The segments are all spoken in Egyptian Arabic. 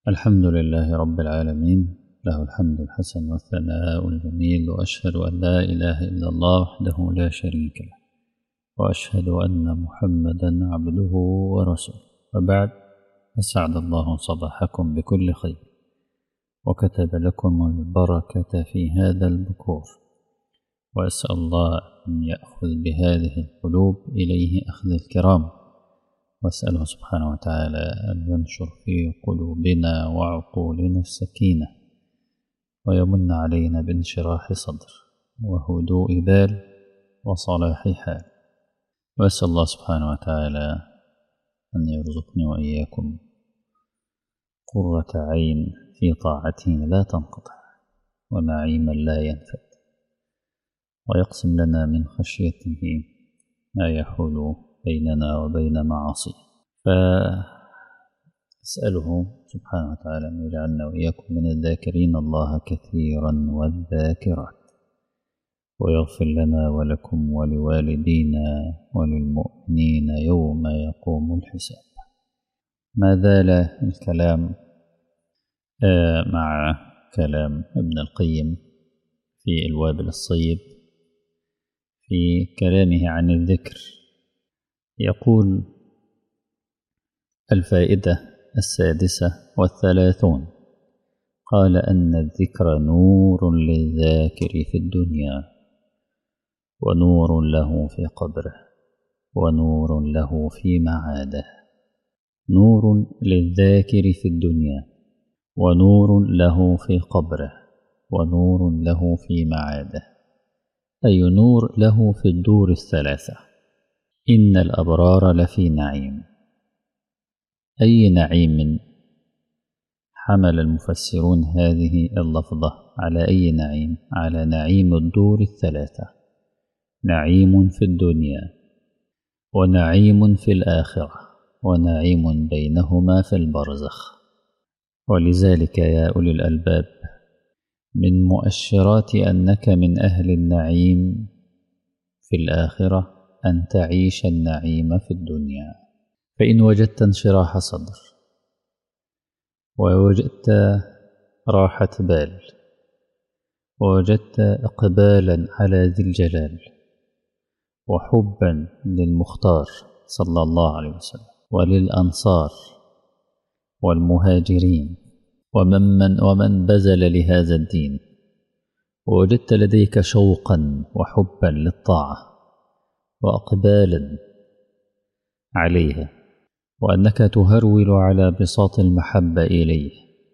الحمد لله رب العالمين له الحمد الحسن والثناء الجميل وأشهد أن لا إله إلا الله وحده لا شريك له وأشهد أن محمدا عبده ورسوله وبعد أسعد الله صباحكم بكل خير وكتب لكم البركة في هذا البكور وأسأل الله أن يأخذ بهذه القلوب إليه أخذ الكرام وأسأله سبحانه وتعالى أن ينشر في قلوبنا وعقولنا السكينة ويمن علينا بانشراح صدر وهدوء بال وصلاح حال وأسأل الله سبحانه وتعالى أن يرزقني وإياكم قرة عين في طاعته لا تنقطع ونعيما لا ينفد ويقسم لنا من خشيته ما يحول بيننا وبين معاصيه فأسأله سبحانه وتعالى أن يجعلنا وإياكم من الذاكرين الله كثيرا والذاكرات ويغفر لنا ولكم ولوالدينا وللمؤمنين يوم يقوم الحساب ما زال الكلام مع كلام ابن القيم في الوابل الصيب في كلامه عن الذكر يقول الفائدة السادسة والثلاثون قال أن الذكر نور للذاكر في الدنيا ونور له في قبره ونور له في معاده نور للذاكر في الدنيا ونور له في قبره ونور له في معاده أي نور له في الدور الثلاثة إن الأبرار لفي نعيم أي نعيم حمل المفسرون هذه اللفظة على أي نعيم على نعيم الدور الثلاثة نعيم في الدنيا ونعيم في الآخرة ونعيم بينهما في البرزخ ولذلك يا أولي الألباب من مؤشرات أنك من أهل النعيم في الآخرة أن تعيش النعيم في الدنيا فإن وجدت انشراح صدر ووجدت راحة بال ووجدت إقبالا على ذي الجلال وحبا للمختار صلى الله عليه وسلم وللأنصار والمهاجرين ومن من ومن بذل لهذا الدين ووجدت لديك شوقا وحبا للطاعة وأقبالا عليها وأنك تهرول على بساط المحبة إليه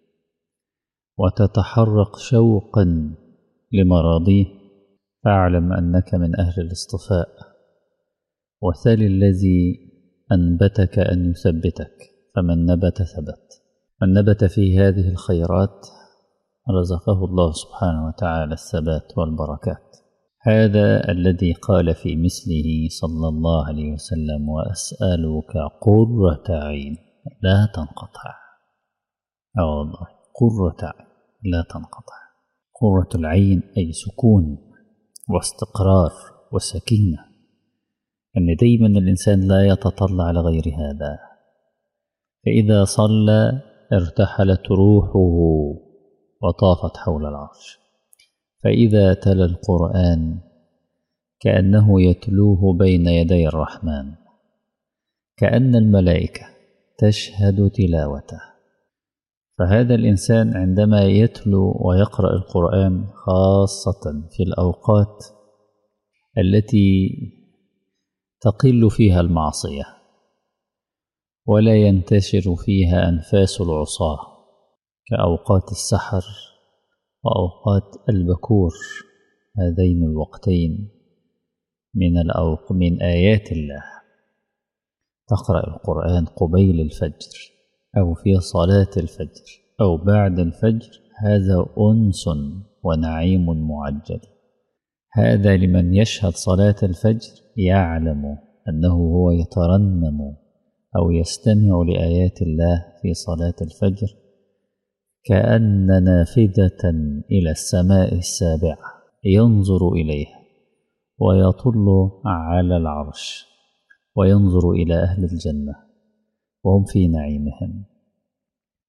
وتتحرق شوقا لمراضيه فاعلم أنك من أهل الاصطفاء وثل الذي أنبتك أن يثبتك فمن نبت ثبت من نبت في هذه الخيرات رزقه الله سبحانه وتعالى الثبات والبركات هذا الذي قال في مثله صلى الله عليه وسلم وأسألك قرة عين لا تنقطع أو والله قرة عين لا تنقطع قرة العين أي سكون واستقرار وسكينة أن دايما الإنسان لا يتطلع لغير هذا فإذا صلى ارتحلت روحه وطافت حول العرش فإذا تلا القرآن كأنه يتلوه بين يدي الرحمن كأن الملائكة تشهد تلاوته فهذا الإنسان عندما يتلو ويقرأ القرآن خاصة في الأوقات التي تقل فيها المعصية ولا ينتشر فيها أنفاس العصاة كأوقات السحر وأوقات البكور هذين الوقتين من الأوق من آيات الله تقرأ القرآن قبيل الفجر أو في صلاة الفجر أو بعد الفجر هذا أنس ونعيم معجل هذا لمن يشهد صلاة الفجر يعلم أنه هو يترنم أو يستمع لآيات الله في صلاة الفجر كأن نافذة إلى السماء السابعة ينظر إليها ويطل على العرش وينظر إلى أهل الجنة وهم في نعيمهم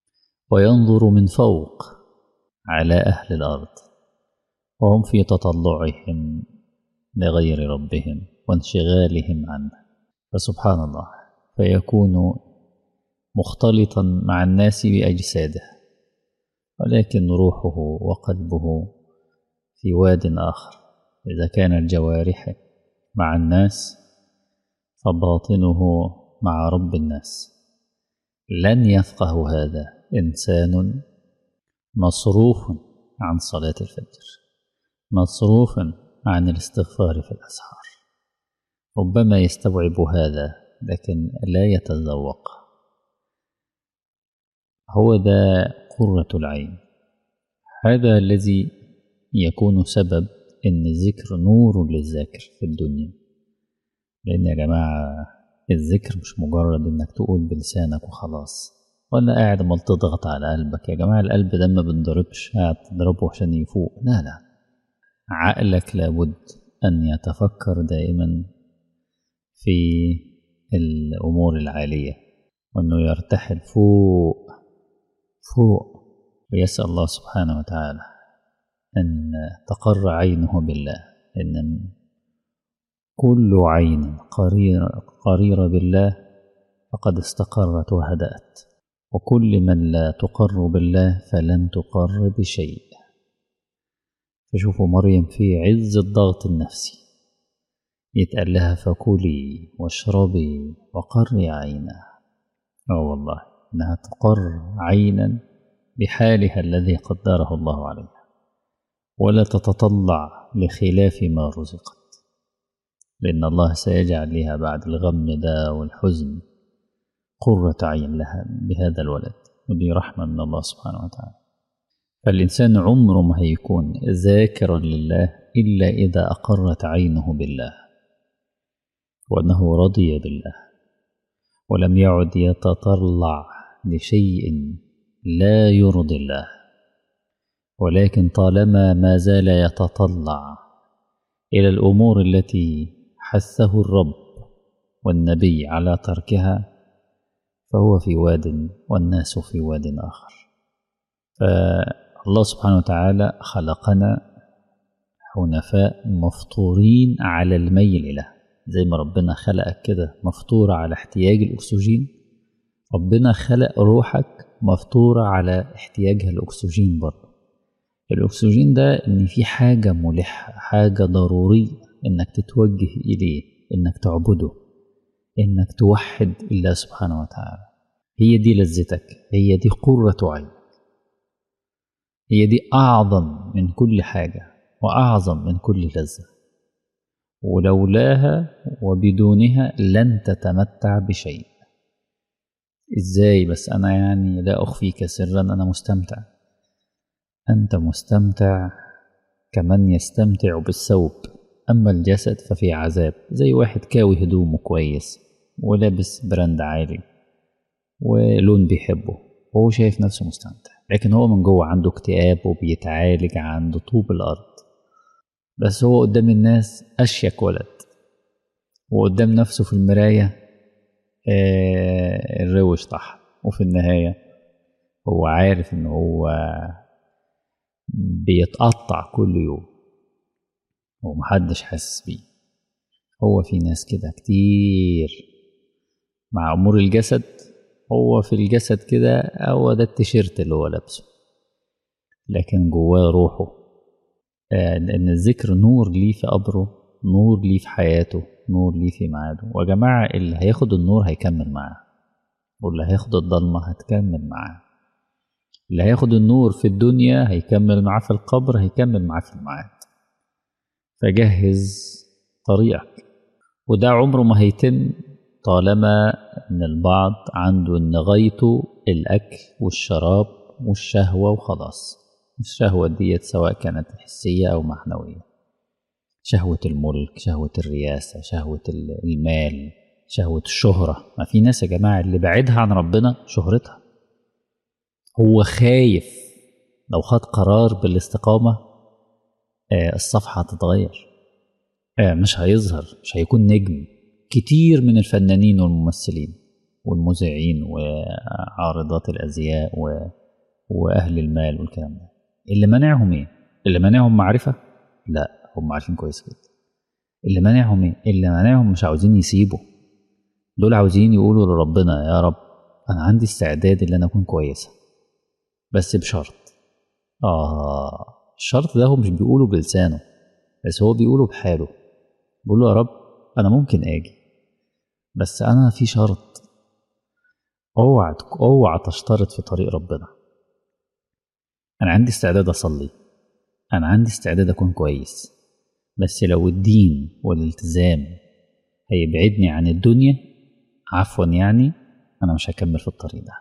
وينظر من فوق على أهل الأرض وهم في تطلعهم لغير ربهم وانشغالهم عنه فسبحان الله فيكون مختلطا مع الناس بأجساده ولكن روحه وقلبه في واد آخر إذا كانت جوارحه مع الناس فباطنه مع رب الناس لن يفقه هذا إنسان مصروف عن صلاة الفجر مصروف عن الاستغفار في الأسحار ربما يستوعب هذا لكن لا يتذوق هو ذا قرة العين هذا الذي يكون سبب ان الذكر نور للذاكر في الدنيا لان يا جماعة الذكر مش مجرد انك تقول بلسانك وخلاص ولا قاعد عمال تضغط على قلبك يا جماعة القلب ده ما بنضربش قاعد تضربه عشان يفوق لا لا عقلك لابد أن يتفكر دائما في الأمور العالية وأنه يرتحل فوق فوق ويسأل الله سبحانه وتعالى أن تقر عينه بالله إن كل عين قريرة, قريرة بالله فقد استقرت وهدأت وكل من لا تقر بالله فلن تقر بشيء فشوفوا مريم في عز الضغط النفسي يتقال لها فكلي واشربي وقري عينا اه والله انها تقر عينا بحالها الذي قدره الله عليها ولا تتطلع لخلاف ما رزقت لأن الله سيجعل لها بعد الغم ده والحزن قرة عين لها بهذا الولد ودي رحمة من الله سبحانه وتعالى فالإنسان عمره ما هيكون ذاكرا لله إلا إذا أقرت عينه بالله وأنه رضي بالله ولم يعد يتطلع لشيء لا يرضي الله ولكن طالما ما زال يتطلع إلى الأمور التي حثه الرب والنبي على تركها فهو في واد والناس في واد آخر فالله سبحانه وتعالى خلقنا حنفاء مفطورين على الميل له زي ما ربنا خلقك كده مفطورة على احتياج الأكسجين ربنا خلق روحك مفطورة على احتياجها الأكسجين برضه الأكسجين ده إن في حاجة ملحة حاجة ضرورية إنك تتوجه إليه إنك تعبده إنك توحد الله سبحانه وتعالى هي دي لذتك هي دي قرة عين هي دي أعظم من كل حاجة وأعظم من كل لذة ولولاها وبدونها لن تتمتع بشيء ازاي بس انا يعني لا اخفيك سرا انا مستمتع انت مستمتع كمن يستمتع بالثوب اما الجسد ففي عذاب زي واحد كاوي هدومه كويس ولابس براند عالي ولون بيحبه وهو شايف نفسه مستمتع لكن هو من جوه عنده اكتئاب وبيتعالج عند طوب الارض بس هو قدام الناس اشيك ولد وقدام نفسه في المرايه آه الروش طح وفي النهايه هو عارف ان هو بيتقطع كل يوم ومحدش حاسس بيه هو في ناس كده كتير مع امور الجسد هو في الجسد كده هو ده التيشيرت اللي هو لابسه لكن جواه روحه ان الذكر نور ليه في قبره نور ليه في حياته نور ليه في ميعاده ويا جماعه اللي هياخد النور هيكمل معاه واللي هياخد الضلمه هتكمل معاه اللي هياخد النور في الدنيا هيكمل معاه في القبر هيكمل معاه في الميعاد فجهز طريقك وده عمره ما هيتم طالما ان البعض عنده ان غايته الاكل والشراب والشهوه وخلاص الشهوة ديت سواء كانت حسية أو معنوية شهوة الملك شهوة الرياسة شهوة المال شهوة الشهرة ما في ناس يا جماعة اللي بعدها عن ربنا شهرتها هو خايف لو خد قرار بالاستقامة آه الصفحة هتتغير آه مش هيظهر مش هيكون نجم كتير من الفنانين والممثلين والمذيعين وعارضات الأزياء و واهل المال والكلام ده اللي مانعهم ايه اللي مانعهم معرفه لا هم عارفين كويس جدا اللي مانعهم ايه اللي مانعهم مش عاوزين يسيبوا دول عاوزين يقولوا لربنا يا رب انا عندي استعداد ان انا اكون كويسه بس بشرط اه الشرط ده هو مش بيقوله بلسانه بس هو بيقوله بحاله بيقول له يا رب انا ممكن اجي بس انا في شرط اوعى اوعى تشترط في طريق ربنا انا عندي استعداد اصلي انا عندي استعداد اكون كويس بس لو الدين والالتزام هيبعدني عن الدنيا عفوا يعني انا مش هكمل في الطريق ده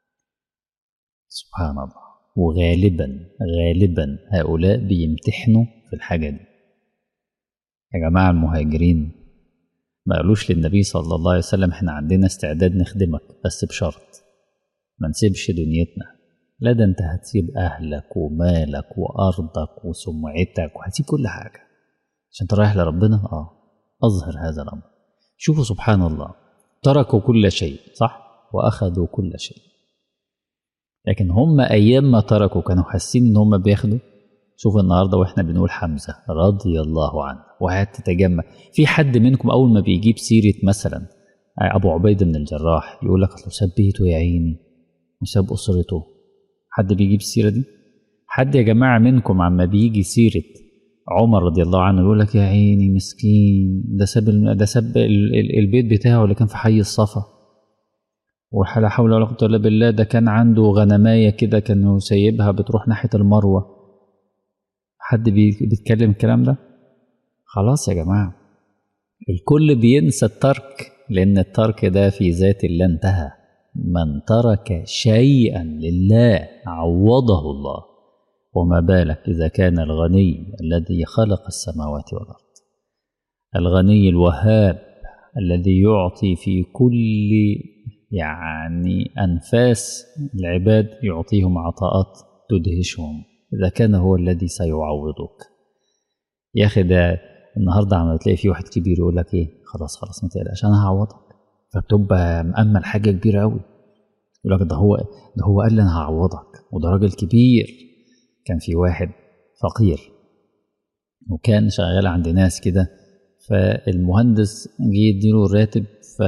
سبحان الله وغالبا غالبا هؤلاء بيمتحنوا في الحاجه دي يا جماعه المهاجرين ما قالوش للنبي صلى الله عليه وسلم احنا عندنا استعداد نخدمك بس بشرط ما نسيبش دنيتنا لا ده انت هتسيب اهلك ومالك وارضك وسمعتك وهتسيب كل حاجه عشان انت رايح لربنا اه اظهر هذا الامر شوفوا سبحان الله تركوا كل شيء صح واخذوا كل شيء لكن هم ايام ما تركوا كانوا حاسين ان هم بياخدوا شوف النهارده واحنا بنقول حمزه رضي الله عنه وقعدت تتجمع في حد منكم اول ما بيجيب سيره مثلا ابو عبيده بن الجراح يقول لك اصل ساب بيته يا عيني وساب اسرته حد بيجيب السيره دي حد يا جماعه منكم عما بيجي سيره عمر رضي الله عنه يقول لك يا عيني مسكين ده ساب ده ساب البيت بتاعه اللي كان في حي الصفا ولا حول ولا قوه الا بالله ده كان عنده غنمايه كده كانوا سايبها بتروح ناحيه المروه حد بيتكلم الكلام ده خلاص يا جماعه الكل بينسى الترك لان الترك ده في ذات الله انتهى من ترك شيئا لله عوضه الله وما بالك اذا كان الغني الذي خلق السماوات والارض الغني الوهاب الذي يعطي في كل يعني انفاس العباد يعطيهم عطاءات تدهشهم اذا كان هو الذي سيعوضك يا اخي ده النهارده عم تلاقي في واحد كبير يقول لك ايه خلاص خلاص ما تقلقش انا هعوضك فبتبقى مأمل حاجه كبيره قوي يقول لك ده هو ده هو قال لي انا هعوضك وده راجل كبير كان في واحد فقير وكان شغال عند ناس كده فالمهندس جه يديله الراتب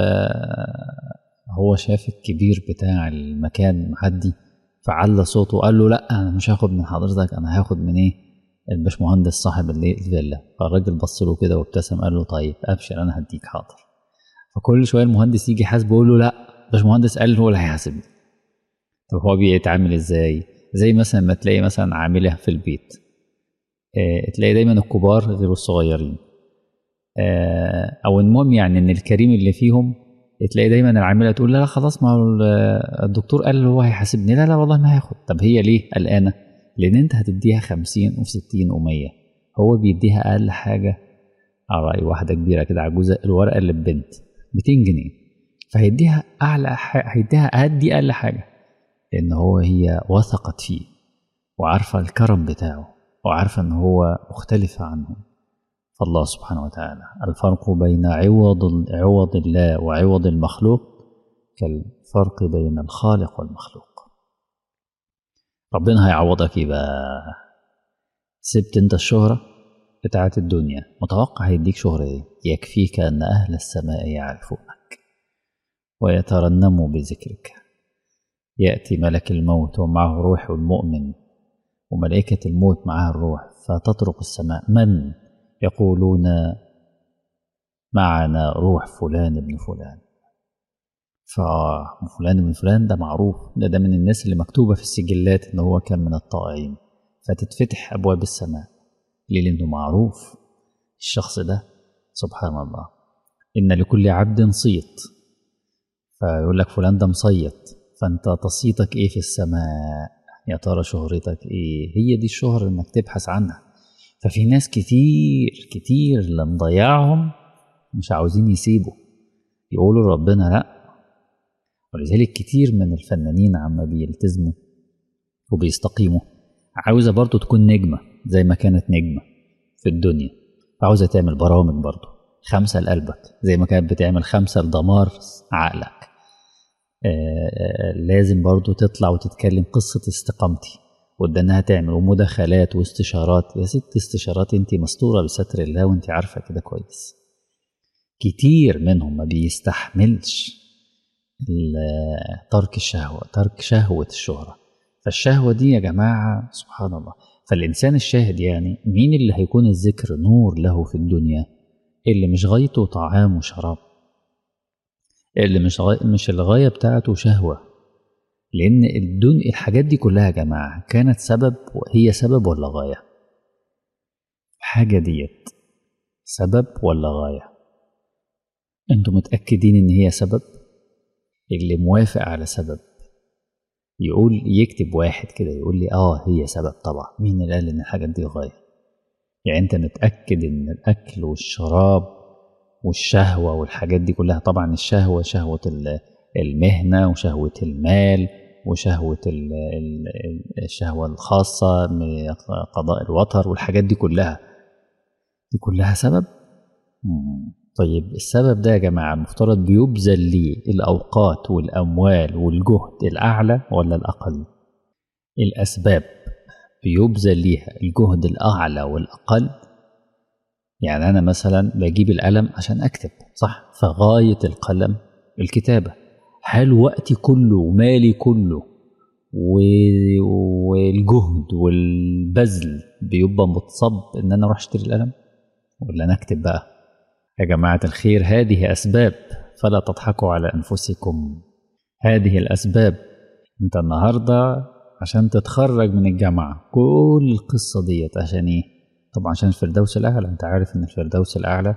فهو شاف الكبير بتاع المكان معدي فعلى صوته وقال له لا انا مش هاخد من حضرتك انا هاخد من ايه الباشمهندس صاحب الفيلا فالراجل بص له كده وابتسم قال له طيب ابشر انا هديك حاضر فكل شويه المهندس يجي يحاسبه يقول له لا الباشمهندس قال هو اللي هيحاسبني طب هو بيتعامل ازاي زي مثلا ما تلاقي مثلا عامله في البيت اه تلاقي دايما الكبار غير الصغيرين اه او المهم يعني ان الكريم اللي فيهم تلاقي دايما العامله تقول لا لا خلاص ما الدكتور قال هو هيحاسبني لا لا والله ما هاخد طب هي ليه قلقانه لان انت هتديها 50 و60 و100 هو بيديها اقل حاجه على راي واحده كبيره كده عجوزه الورقه اللي ببنت 200 جنيه فهيديها اعلى هيديها هدي اقل حاجه لان هو هي وثقت فيه وعارفه الكرم بتاعه وعارفه ان هو مختلف عنهم فالله سبحانه وتعالى الفرق بين عوض عوض الله وعوض المخلوق كالفرق بين الخالق والمخلوق ربنا هيعوضك ايه بقى سبت انت الشهرة بتاعت الدنيا متوقع هيديك شهرة ايه يكفيك ان اهل السماء يعرفونك ويترنموا بذكرك يأتي ملك الموت ومعه روح المؤمن وملائكة الموت معها الروح فتطرق السماء من يقولون معنا روح فلان ابن فلان ففلان ابن فلان ده معروف ده ده من الناس اللي مكتوبة في السجلات ان هو كان من الطائعين فتتفتح ابواب السماء ليه لانه معروف الشخص ده سبحان الله ان لكل عبد صيت فيقول لك فلان ده مصيت فانت تصيتك ايه في السماء يا ترى شهرتك ايه هي دي الشهرة انك تبحث عنها ففي ناس كتير كتير اللي مضيعهم مش عاوزين يسيبوا يقولوا ربنا لا ولذلك كتير من الفنانين عما بيلتزموا وبيستقيموا عاوزة برضو تكون نجمة زي ما كانت نجمة في الدنيا عاوزة تعمل برامج برضو خمسة لقلبك زي ما كانت بتعمل خمسة لدمار عقلك آه لازم برضو تطلع وتتكلم قصة استقامتي وده انها تعمل ومداخلات واستشارات يا ست استشارات انت مستورة بستر الله وانت عارفة كده كويس كتير منهم ما بيستحملش ترك الشهوة ترك شهوة الشهرة فالشهوة دي يا جماعة سبحان الله فالإنسان الشاهد يعني مين اللي هيكون الذكر نور له في الدنيا اللي مش غايته طعام وشراب اللي مش غاية مش الغاية بتاعته شهوة لأن الدنيا الحاجات دي كلها يا جماعة كانت سبب هي سبب ولا غاية حاجة ديت سبب ولا غاية انتوا متأكدين ان هي سبب اللي موافق على سبب يقول يكتب واحد كده يقول لي اه هي سبب طبعا مين اللي قال ان الحاجات دي غايه يعني انت متاكد ان الاكل والشراب والشهوه والحاجات دي كلها طبعا الشهوه شهوه المهنه وشهوه المال وشهوه الشهوه الخاصه قضاء الوطر والحاجات دي كلها دي كلها سبب طيب السبب ده يا جماعة المفترض بيبذل ليه الأوقات والأموال والجهد الأعلى ولا الأقل الأسباب بيبذل ليها الجهد الأعلى والأقل يعني أنا مثلا بجيب القلم عشان أكتب صح فغاية القلم الكتابة هل وقتي كله ومالي كله والجهد والبذل بيبقى متصب ان انا اروح اشتري القلم ولا انا اكتب بقى يا جماعة الخير هذه أسباب فلا تضحكوا على أنفسكم هذه الأسباب أنت النهاردة عشان تتخرج من الجامعة كل القصة ديت عشان إيه؟ طبعا عشان الفردوس الأعلى أنت عارف إن الفردوس الأعلى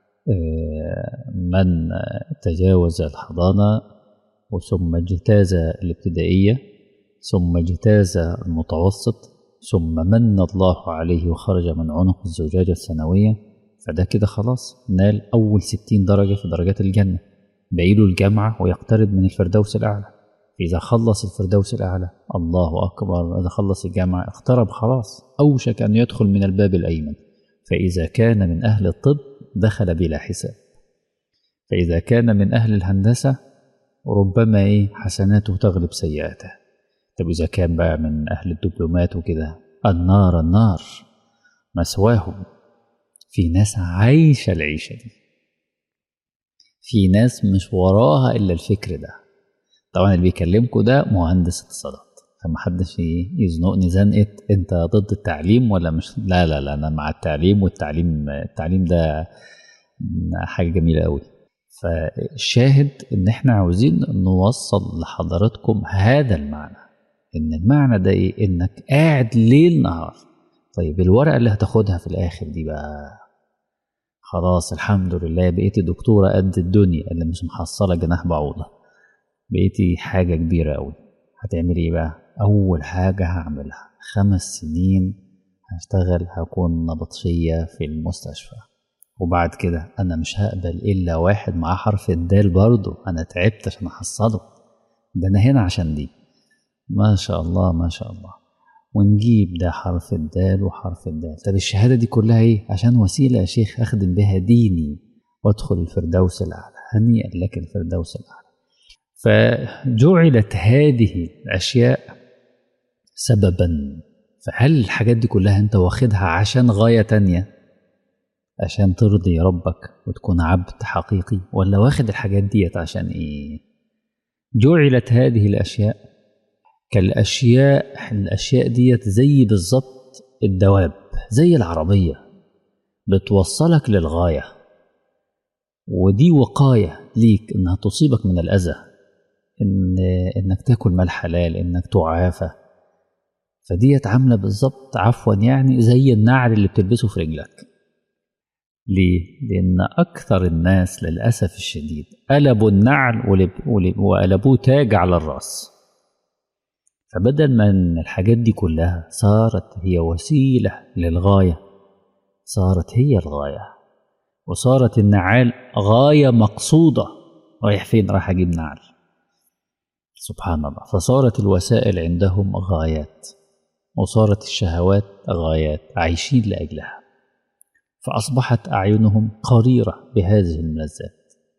من تجاوز الحضانة ثم اجتاز الابتدائية ثم اجتاز المتوسط ثم من الله عليه وخرج من عنق الزجاجة الثانوية فده كده خلاص نال أول ستين درجة في درجات الجنة باقيله الجامعة ويقترب من الفردوس الأعلى إذا خلص الفردوس الأعلى الله أكبر إذا خلص الجامعة اقترب خلاص أوشك أن يدخل من الباب الأيمن فإذا كان من أهل الطب دخل بلا حساب فإذا كان من أهل الهندسة ربما إيه حسناته تغلب سيئاته طب إذا كان بقى من أهل الدبلومات وكده النار النار مسواهم في ناس عايشة العيشة دي في ناس مش وراها إلا الفكر ده طبعا اللي بيكلمكم ده مهندس اتصالات فما حدش يزنقني زنقة انت ضد التعليم ولا مش لا لا لا انا مع التعليم والتعليم التعليم ده حاجة جميلة قوي فالشاهد ان احنا عاوزين نوصل لحضراتكم هذا المعنى ان المعنى ده ايه انك قاعد ليل نهار طيب الورقة اللي هتاخدها في الاخر دي بقى خلاص الحمد لله بقيتي دكتورة قد الدنيا اللي مش محصلة جناح بعوضة بقيتي حاجة كبيرة أوي هتعملي ايه بقى أول حاجة هعملها خمس سنين هشتغل هكون نبطشية في المستشفى وبعد كده أنا مش هقبل إلا واحد معاه حرف الدال برضه أنا تعبت عشان أحصله ده أنا هنا عشان دي ما شاء الله ما شاء الله ونجيب ده حرف الدال وحرف الدال طب الشهادة دي كلها ايه عشان وسيلة يا شيخ أخدم بها ديني وادخل الفردوس الأعلى هنيئا لك الفردوس الأعلى فجعلت هذه الأشياء سببا فهل الحاجات دي كلها أنت واخدها عشان غاية تانية عشان ترضي ربك وتكون عبد حقيقي ولا واخد الحاجات ديت عشان إيه جعلت هذه الأشياء كالأشياء الأشياء ديت زي بالظبط الدواب زي العربية بتوصلك للغاية ودي وقاية ليك إنها تصيبك من الأذى إن إنك تاكل مال حلال إنك تعافى فديت عاملة بالظبط عفوا يعني زي النعل اللي بتلبسه في رجلك ليه؟ لأن أكثر الناس للأسف الشديد قلبوا النعل وقلبوه تاج على الرأس فبدل ما ان الحاجات دي كلها صارت هي وسيله للغايه صارت هي الغايه وصارت النعال غايه مقصوده رايح فين رايح اجيب نعل سبحان الله فصارت الوسائل عندهم غايات وصارت الشهوات غايات عايشين لاجلها فاصبحت اعينهم قريره بهذه الملذات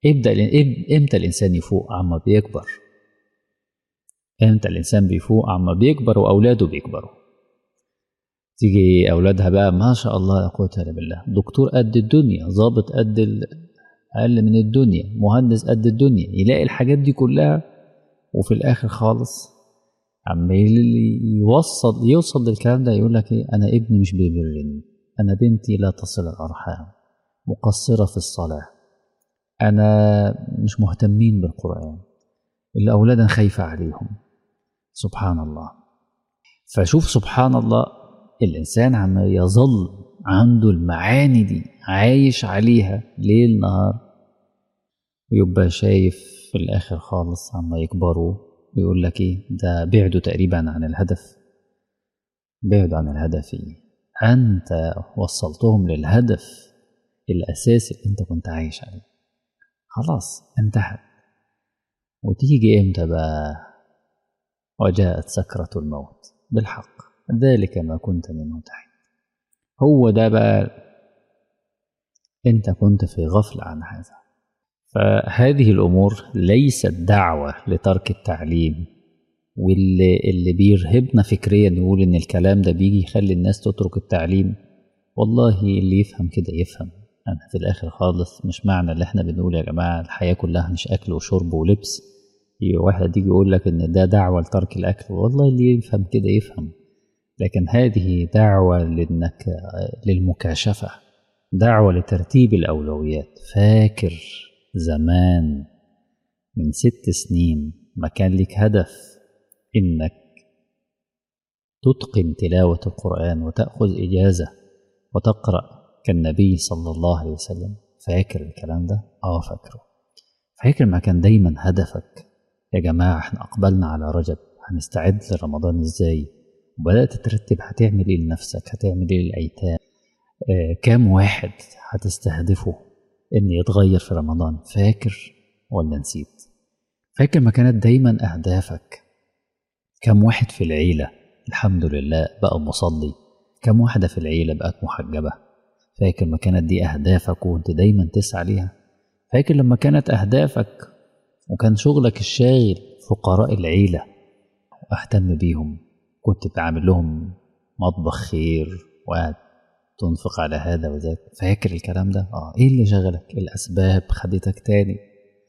ابدأ امتى الإنسان يفوق عما بيكبر امتى الإنسان بيفوق عما بيكبر وأولاده بيكبروا تيجي أولادها بقى ما شاء الله لا قوة إلا بالله دكتور قد الدنيا ضابط قد أقل من الدنيا مهندس قد الدنيا يلاقي الحاجات دي كلها وفي الآخر خالص عمال يوصل يوصل للكلام ده يقول لك ايه انا ابني مش بيبرني انا بنتي لا تصل الارحام مقصره في الصلاه انا مش مهتمين بالقران الاولاد انا خايفه عليهم سبحان الله فشوف سبحان الله الانسان عم يظل عنده المعاني دي عايش عليها ليل نهار ويبقى شايف في الاخر خالص عما يكبروا ويقول لك ايه ده بعدوا تقريبا عن الهدف بعدوا عن الهدف إيه؟ انت وصلتهم للهدف الاساسي اللي انت كنت عايش عليه خلاص انتهت وتيجي امتى بقى وجاءت سكرة الموت بالحق ذلك ما كنت منه تحيد هو ده بقى انت كنت في غفلة عن هذا فهذه الأمور ليست دعوة لترك التعليم واللي اللي بيرهبنا فكريا نقول إن الكلام ده بيجي يخلي الناس تترك التعليم والله اللي يفهم كده يفهم أنا في الآخر خالص مش معنى اللي احنا بنقول يا جماعة الحياة كلها مش أكل وشرب ولبس واحد يجي يقول لك إن ده دعوة لترك الأكل والله اللي يفهم كده يفهم لكن هذه دعوة لأنك للمكاشفة دعوة لترتيب الأولويات فاكر زمان من ست سنين ما كان لك هدف انك تتقن تلاوة القرآن وتأخذ إجازة وتقرأ كالنبي صلى الله عليه وسلم فاكر الكلام ده؟ اه فاكره فاكر ما كان دايما هدفك يا جماعة احنا أقبلنا على رجب هنستعد لرمضان ازاي وبدأت ترتب هتعمل ايه لنفسك هتعمل ايه للأيتام آه كام واحد هتستهدفه ان يتغير في رمضان فاكر ولا نسيت فاكر ما كانت دايما اهدافك كم واحد في العيلة الحمد لله بقى مصلي كم واحدة في العيلة بقت محجبة فاكر ما كانت دي أهدافك وانت دايما تسعى ليها فاكر لما كانت أهدافك وكان شغلك الشاغل فقراء العيلة وأهتم بيهم كنت بعمل لهم مطبخ خير وقاعد تنفق على هذا وذاك فاكر الكلام ده اه ايه اللي شغلك الاسباب خدتك تاني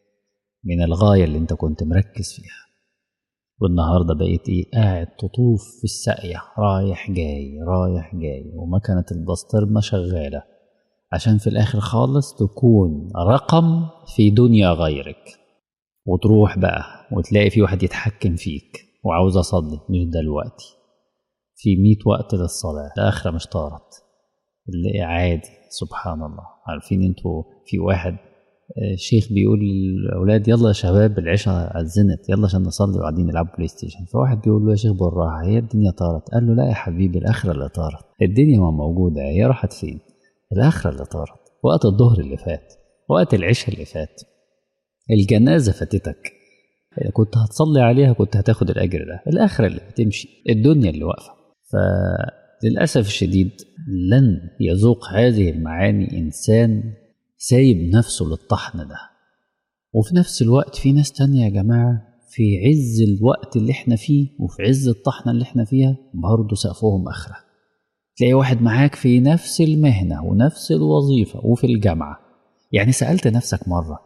من الغايه اللي انت كنت مركز فيها والنهارده بقيت ايه قاعد تطوف في الساقيه رايح جاي رايح جاي ومكنه البسطرمه شغاله عشان في الاخر خالص تكون رقم في دنيا غيرك وتروح بقى وتلاقي في واحد يتحكم فيك وعاوز اصلي مش دلوقتي في مية وقت للصلاة الآخرة مش طارت اللي عادي سبحان الله عارفين انتوا في واحد شيخ بيقول للاولاد يلا يا شباب العشاء اذنت يلا عشان نصلي وقاعدين نلعب بلاي ستيشن فواحد بيقول له يا شيخ بالراحه هي الدنيا طارت قال له لا يا حبيبي الاخره اللي طارت الدنيا ما موجوده هي راحت فين الاخره اللي طارت وقت الظهر اللي فات وقت العشاء اللي فات الجنازه فاتتك كنت هتصلي عليها كنت هتاخد الاجر ده الاخره اللي بتمشي الدنيا اللي واقفه ف للأسف الشديد لن يذوق هذه المعاني إنسان سايب نفسه للطحن ده وفي نفس الوقت في ناس تانية يا جماعة في عز الوقت اللي احنا فيه وفي عز الطحنة اللي احنا فيها برضه سقفهم آخرة تلاقي واحد معاك في نفس المهنة ونفس الوظيفة وفي الجامعة يعني سألت نفسك مرة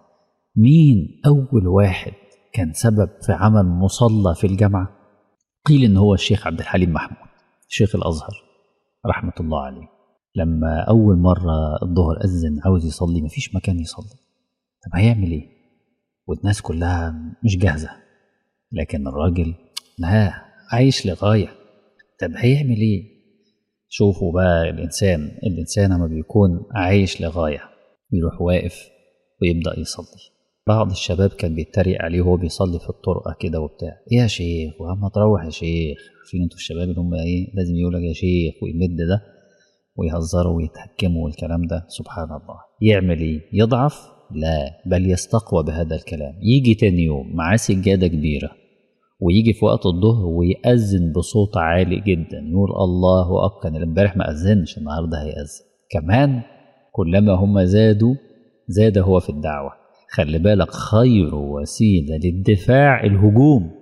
مين أول واحد كان سبب في عمل مصلى في الجامعة قيل إن هو الشيخ عبد الحليم محمود شيخ الأزهر رحمة الله عليه لما أول مرة الظهر أذن عاوز يصلي مفيش مكان يصلي طب هيعمل إيه؟ والناس كلها مش جاهزة لكن الراجل لا عايش لغاية طب هيعمل إيه؟ شوفوا بقى الإنسان الإنسان لما بيكون عايش لغاية بيروح واقف ويبدأ يصلي بعض الشباب كان بيتريق عليه وهو بيصلي في الطرقة كده وبتاع ايه يا شيخ وعم تروح يا شيخ عارفين انتوا الشباب اللي هم ايه لازم يقول لك يا شيخ ويمد ده ويهزروا ويتهكموا والكلام ده سبحان الله يعمل ايه يضعف لا بل يستقوى بهذا الكلام يجي تاني يوم معاه سجادة كبيرة ويجي في وقت الظهر ويأذن بصوت عالي جدا يقول الله أكبر امبارح ما أذنش النهارده هيأذن كمان كلما هم زادوا زاد هو في الدعوة خلي بالك خير وسيلة للدفاع الهجوم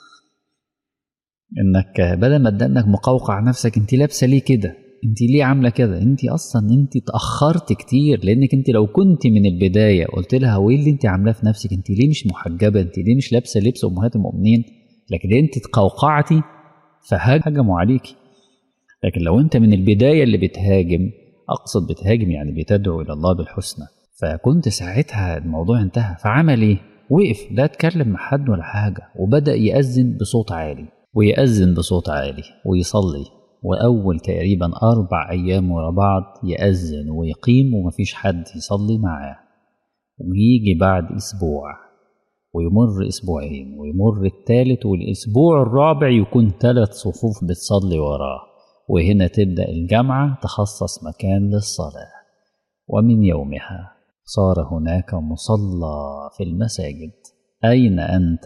انك بدل ما انك مقوقع نفسك انت لابسه ليه كده انت ليه عامله كده انت اصلا انت تاخرت كتير لانك انت لو كنت من البدايه قلت لها وايه اللي انت عاملاه في نفسك انت ليه مش محجبه انت ليه مش لابسه لبس امهات المؤمنين لكن انت تقوقعتي فهجموا عليكي لكن لو انت من البدايه اللي بتهاجم اقصد بتهاجم يعني بتدعو الى الله بالحسنى فكنت ساعتها الموضوع انتهى فعمل ايه وقف لا اتكلم مع حد ولا حاجه وبدا ياذن بصوت عالي ويأذن بصوت عالي ويصلي وأول تقريبا أربع أيام ورا بعض يأذن ويقيم ومفيش حد يصلي معاه ويجي بعد أسبوع ويمر أسبوعين ويمر الثالث والأسبوع الرابع يكون ثلاث صفوف بتصلي وراه وهنا تبدأ الجامعة تخصص مكان للصلاة ومن يومها صار هناك مصلى في المساجد أين أنت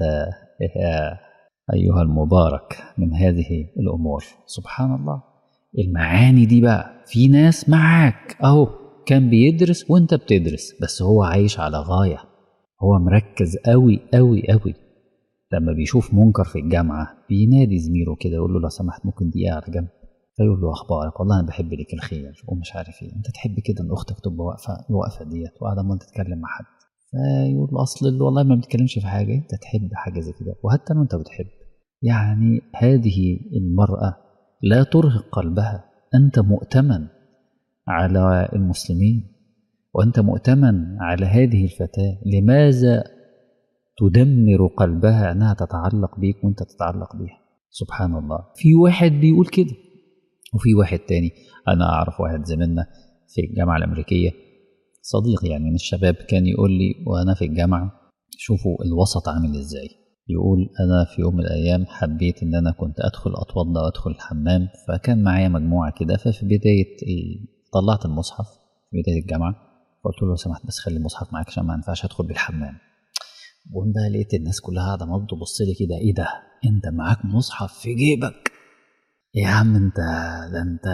يا أيها المبارك من هذه الأمور سبحان الله المعاني دي بقى في ناس معاك أهو كان بيدرس وانت بتدرس بس هو عايش على غاية هو مركز قوي قوي قوي لما بيشوف منكر في الجامعة بينادي زميله كده يقول له لو سمحت ممكن دقيقة على جنب فيقول له أخبارك والله أنا بحب لك الخير ومش عارف إيه أنت تحب كده إن أختك تبقى واقفة الوقفة ديت وقاعدة ما تتكلم مع حد فيقول له أصل اللي والله ما بتتكلمش في حاجة أنت تحب حاجة زي كده وحتى لو أنت بتحب يعني هذه المرأة لا ترهق قلبها أنت مؤتمن على المسلمين وأنت مؤتمن على هذه الفتاة لماذا تدمر قلبها أنها تتعلق بيك وأنت تتعلق بيها سبحان الله في واحد بيقول كده وفي واحد تاني أنا أعرف واحد زميلنا في الجامعة الأمريكية صديق يعني من الشباب كان يقول لي وأنا في الجامعة شوفوا الوسط عامل إزاي يقول أنا في يوم من الأيام حبيت إن أنا كنت أدخل أتوضى وأدخل الحمام فكان معايا مجموعة كده ففي بداية ال... طلعت المصحف في بداية الجامعة فقلت له لو سمحت بس خلي المصحف معاك عشان ما ينفعش أدخل بالحمام وقوم بقى لقيت الناس كلها قاعدة برضه تبص لي كده إيه ده؟ أنت معاك مصحف في جيبك يا عم أنت ده أنت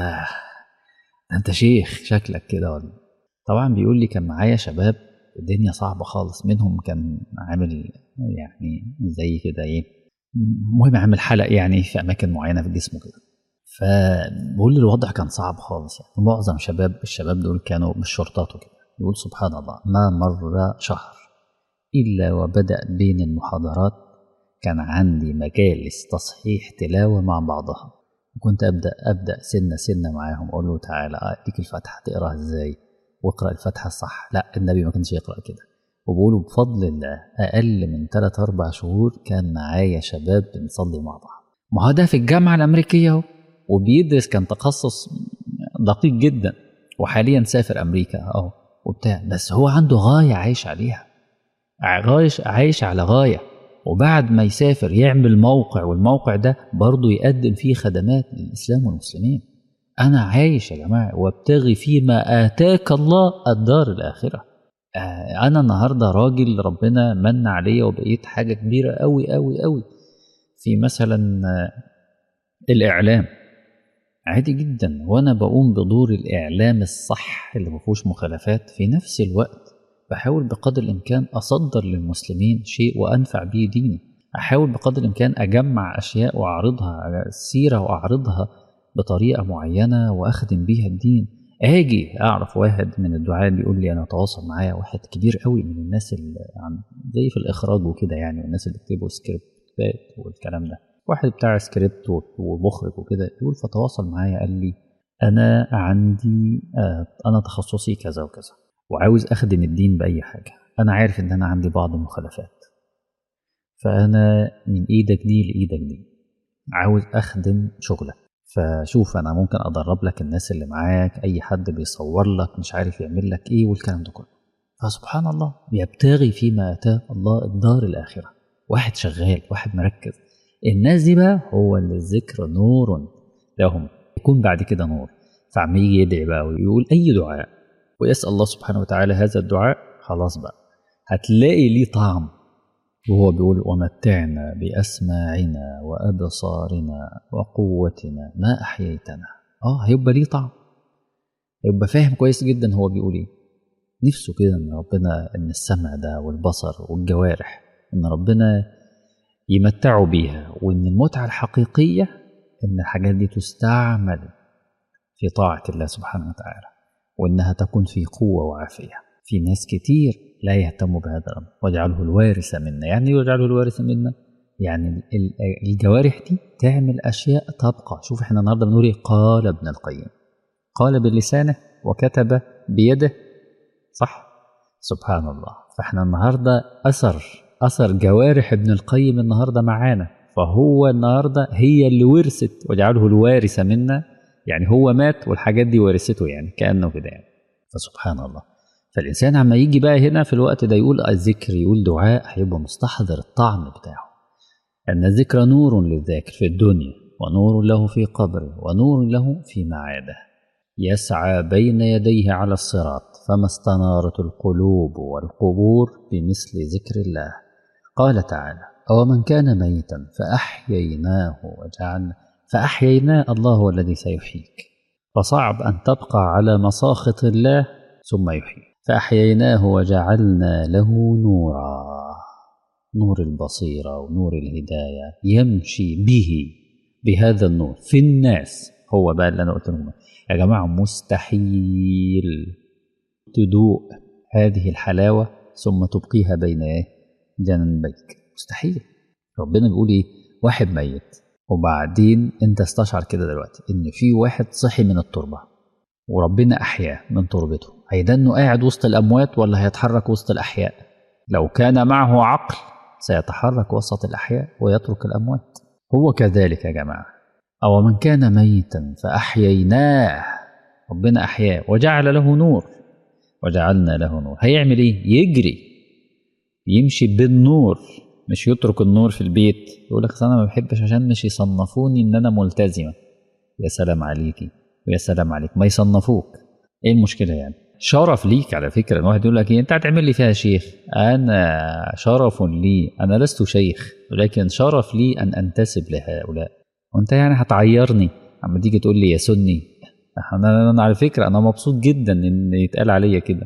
ده أنت شيخ شكلك كده ولا طبعا بيقول لي كان معايا شباب الدنيا صعبة خالص منهم كان عامل يعني زي كده ايه المهم عامل حلق يعني في اماكن معينه في جسمه كده فبقول لي الوضع كان صعب خالص يعني معظم شباب الشباب دول كانوا مش شرطات وكده يقول سبحان الله ما مر شهر الا وبدا بين المحاضرات كان عندي مجالس تصحيح تلاوه مع بعضها وكنت ابدا ابدا سنه سنه معاهم اقول له تعالى اديك الفاتحه تقراها ازاي واقرا الفاتحه الصح لا النبي ما كانش يقرا كده وبقولوا بفضل الله أقل من 3 أربع شهور كان معايا شباب بنصلي مع بعض ما هو ده في الجامعة الأمريكية اهو وبيدرس كان تخصص دقيق جدا وحاليا سافر أمريكا أهو وبتاع بس هو عنده غاية عايش عليها عايش عايش على غاية وبعد ما يسافر يعمل موقع والموقع ده برضه يقدم فيه خدمات للإسلام والمسلمين أنا عايش يا جماعة وابتغي فيما آتاك الله الدار الآخرة انا النهارده راجل ربنا من عليا وبقيت حاجه كبيره قوي قوي قوي في مثلا الاعلام عادي جدا وانا بقوم بدور الاعلام الصح اللي ما فيهوش مخالفات في نفس الوقت بحاول بقدر الامكان اصدر للمسلمين شيء وانفع به ديني احاول بقدر الامكان اجمع اشياء واعرضها السيره واعرضها بطريقه معينه واخدم بيها الدين اجي اعرف واحد من الدعاة بيقول لي انا اتواصل معايا واحد كبير قوي من الناس اللي عم زي في الاخراج وكده يعني والناس اللي بيكتبوا سكريبتات والكلام ده واحد بتاع سكريبت ومخرج وكده يقول فتواصل معايا قال لي انا عندي آه انا تخصصي كذا وكذا وعاوز اخدم الدين باي حاجه انا عارف ان انا عندي بعض المخالفات فانا من ايدك دي لايدك دي عاوز اخدم شغلك فشوف انا ممكن ادرب لك الناس اللي معاك اي حد بيصور لك مش عارف يعمل لك ايه والكلام ده كله فسبحان الله يبتغي فيما اتاه الله الدار الاخره واحد شغال واحد مركز الناس دي بقى هو اللي الذكر نور لهم يكون بعد كده نور فعم يجي يدعي بقى ويقول اي دعاء ويسال الله سبحانه وتعالى هذا الدعاء خلاص بقى هتلاقي ليه طعم وهو بيقول ومتعنا بأسماعنا وأبصارنا وقوتنا ما أحييتنا آه هيبقى ليه طعم هيبقى فاهم كويس جدا هو بيقول إيه نفسه كده ان ربنا ان السمع ده والبصر والجوارح ان ربنا يمتعوا بيها وان المتعه الحقيقيه ان الحاجات دي تستعمل في طاعه الله سبحانه وتعالى وانها تكون في قوه وعافيه في ناس كتير لا يهتموا بهذا الامر واجعله الوارث منا يعني يجعله الوارث منا يعني ال- الجوارح دي تعمل اشياء تبقى شوف احنا النهارده بنقول إيه؟ قال ابن القيم قال بلسانه وكتب بيده صح سبحان الله فاحنا النهارده اثر اثر جوارح ابن القيم النهارده معانا فهو النهارده هي اللي ورثت واجعله الوارث منا يعني هو مات والحاجات دي ورثته يعني كانه كده يعني فسبحان الله فالانسان عما يجي بقى هنا في الوقت ده يقول الذكر يقول دعاء هيبقى مستحضر الطعم بتاعه ان الذكر نور للذاكر في الدنيا ونور له في قبره ونور له في معاده يسعى بين يديه على الصراط فما استنارت القلوب والقبور بمثل ذكر الله قال تعالى أو من كان ميتا فأحييناه وجعلنا فأحييناه الله هو الذي سيحييك فصعب أن تبقى على مساخط الله ثم يحيي فأحييناه وجعلنا له نورا نور البصيرة ونور الهداية يمشي به بهذا النور في الناس هو بقى اللي أنا قلت لهم يا جماعة مستحيل تدوق هذه الحلاوة ثم تبقيها بين إيه؟ جنبيك مستحيل ربنا بيقول إيه واحد ميت وبعدين أنت استشعر كده دلوقتي إن في واحد صحي من التربة وربنا أحياه من تربته هيدنه قاعد وسط الأموات ولا هيتحرك وسط الأحياء لو كان معه عقل سيتحرك وسط الأحياء ويترك الأموات هو كذلك يا جماعة أو من كان ميتا فأحييناه ربنا أحياه وجعل له نور وجعلنا له نور هيعمل إيه؟ يجري يمشي بالنور مش يترك النور في البيت يقول لك أنا ما بحبش عشان مش يصنفوني إن أنا ملتزمة يا سلام عليكي ويا سلام عليك ما يصنفوك إيه المشكلة يعني؟ شرف ليك على فكرة واحد يقول لك إيه أنت هتعمل لي فيها شيخ أنا شرف لي أنا لست شيخ ولكن شرف لي أن أنتسب لهؤلاء وأنت يعني هتعيرني أما تيجي تقول لي يا سني أنا, أنا على فكرة أنا مبسوط جدا إن يتقال عليا كده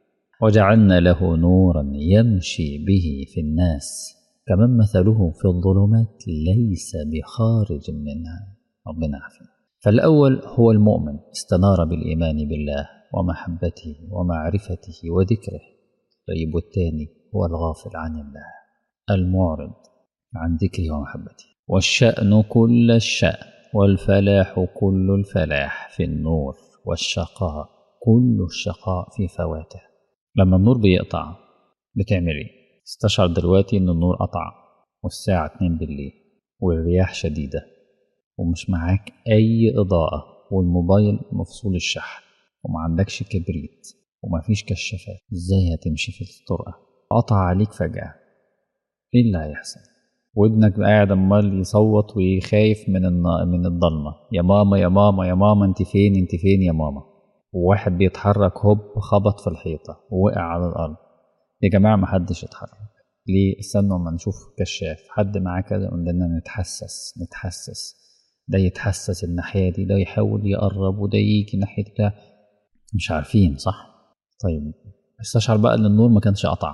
وجعلنا له نورا يمشي به في الناس كمن مثله في الظلمات ليس بخارج منها ربنا عافينا فالأول هو المؤمن استنار بالإيمان بالله ومحبته ومعرفته وذكره طيب والثاني هو الغافل عن الله المعرض عن ذكره ومحبته والشأن كل الشأن والفلاح كل الفلاح في النور والشقاء كل الشقاء في فواته لما النور بيقطع بتعمل ايه استشعر دلوقتي ان النور قطع والساعة 2 بالليل والرياح شديدة ومش معاك اي اضاءة والموبايل مفصول الشحن وما عندكش كبريت ومفيش كشافات ازاي هتمشي في الطرقة قطع عليك فجأة ايه اللي هيحصل وابنك قاعد عمال يصوت وخايف من الن... من الضلمة يا ماما يا ماما يا ماما انت فين انت فين يا ماما وواحد بيتحرك هوب خبط في الحيطة ووقع على الأرض يا جماعة محدش يتحرك ليه استنوا اما نشوف كشاف حد معاه كذا قلنا نتحسس نتحسس ده يتحسس الناحية دي ده يحاول يقرب وده يجي ناحية ده مش عارفين صح طيب استشعر بقى ان النور ما كانش قطع